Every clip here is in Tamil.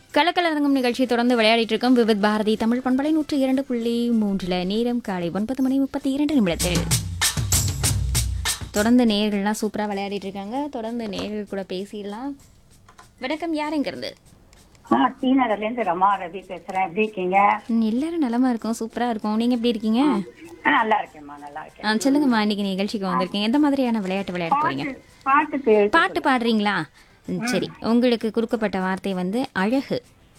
கலக்கலரங்கம் நிகழ்ச்சி தொடர்ந்து விளையாடிட்டு இருக்கோம் விவித் பாரதி தமிழ் பண்பலை நூற்றி இரண்டு புள்ளி மூன்றுல நேரம் காலை ஒன்பது மணி முப்பத்தி இரண்டு நிமிடத்தில் தொடர்ந்து நேர்கள்லாம் சூப்பராக விளையாடிட்டு இருக்காங்க தொடர்ந்து நேர்கள் கூட பேசிடலாம் வணக்கம் யாருங்கிறது நான் டி நகர்ல இருந்து ரமா ரவி பேசுறேன் எப்படி இருக்கீங்க ம், எல்லாரும் நலமா இருக்கோம் சூப்பராக இருக்கும் நீங்கள் எப்படி இருக்கீங்க ஆ, நல்லா இருக்கேன்மா நல்லா இருக்கேன் ஆ, சொல்லுங்கம்மா இன்னைக்கு நிகழ்ச்சிக்கு வந்திருக்கீங்க எந்த மாதிரியான விளையாட்டு விளையாட போறீங்க பாட்டுக்கு பாட்டு பாடுறீங்களா ம், சரி உங்களுக்கு கொடுக்கப்பட்ட வார்த்தை வந்து அழகு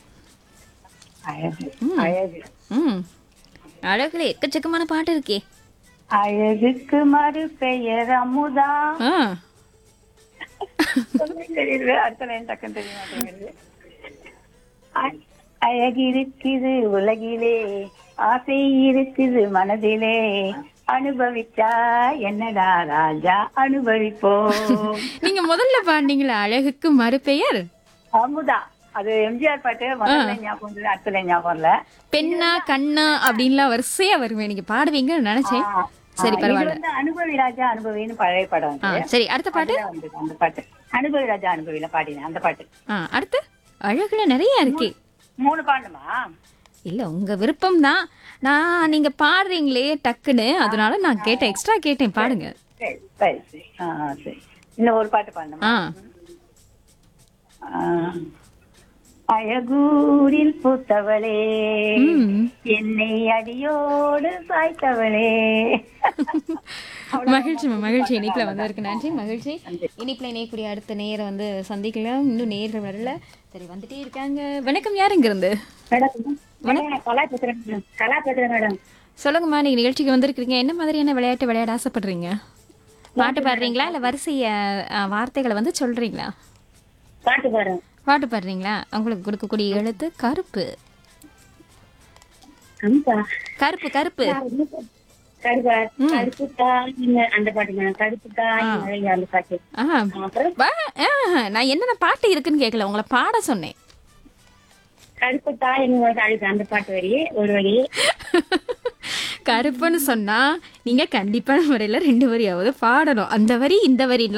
அழகு அழகு ம் அழகுல எக்கச்சக்கமான பாட்டு இருக்கே அழகுக்கு மறு பெயர் அமுதா ஆ தெரியுது அடுத்த லைன் டக்குன்னு தெரிய மாட்டேங்குது அ- அழகு இருக்குது உலகிலே ஆசை இருக்குது மனதிலே அனுபவிச்சா என்னடா ராஜா அனுபவிப்போம் நீங்க முதல்ல பாடினீங்களா அழகுக்கு மறுபெயர் அமுதா அது எம்ஜிஆர் பாட்டு முதல்ல ஞாபகம் வந்தது, அடுத்த line ஞாபகம் இல்ல பெண்ணா கண்ணா அப்படின்லாம் வரிசையா வருமே நீங்க பாடுவீங்கன்னு நினைச்சேன் சரி இது பரவாயில்ல வந்து அனுபவி ராஜா அனுபவின்னு பழைய படம் ஆ வந்து சரி அடுத்த பாட்டு அதுல வந்தது அந்த பாட்டு அனுபவி ராஜா அனுபவியில பாடினேன் அந்த பாட்டு ஆ அடுத்து அழகுல நிறைய இருக்கே மூணு பாடணுமா இல்ல உங்க விருப்பம் தான் நான் நீங்க பாடுறீங்களே டக்குன்னு அதனால நான் கேட்டேன் எக்ஸ்ட்ரா கேட்டேன் பாடுங்க சரி சரி சரி ஆ ஆ, சரி இன்னும் ஒரு பாட்டு பாடணுமா ஆ ஆ. அழகூரில் பூத்தவளே ம். என்னை அடியோடு சாய்த்தவளே மகிழ்ச்சி மகிழ்ச்சி இனிப்புல வந்ததற்கு நன்றி மகிழ்ச்சி இனிப்புல இணையக்கூடிய அடுத்த நேரம் வந்து சந்திக்கலாம் இன்னும் நேர்கள் வரல சரி வந்துட்டே இருக்காங்க வணக்கம் யாருங்க இருந்து மேடம் மேடம், கலா பேசுறேன் மேடம். கலா பேசுறேன் மேடம் சொல்லுங்கம்மா நீங்க நிகழ்ச்சிக்கு வந்திருக்கீங்க என்ன மாதிரியான விளையாட்டு விளையாட ஆசைப்படுறீங்க பாட்டு பாடுறீங்களா இல்ல வரிசைய அஹ், வார்த்தைகளை வந்து சொல்றீங்களா பாட்டு பாடுறேன் பாட்டு பாடுறீங்களா உங்களுக்கு கொடுக்கக்கூடிய எழுத்து கருப்பு கம்பா கருப்பு கருப்பு கருப்பா கருப்பு தாய் அந்த பாட்டு மேடம் கருப்பு தாய் மழை அந்த பாட்டு ஆ அப்புறம் வா- ஆ, நான் என்னென்ன பாட்டு இருக்குன்னு கேட்கல உங்களை பாட சொன்னேன் கருப்பு தாய் அழுது அந்த பாட்டு வரி ஒரு வரி கருப்புன்னு சொன்னா நீங்க கண்டிப்பான முறையில ரெண்டு வரியாவது பாடணும் அந்த வரி இந்த வரி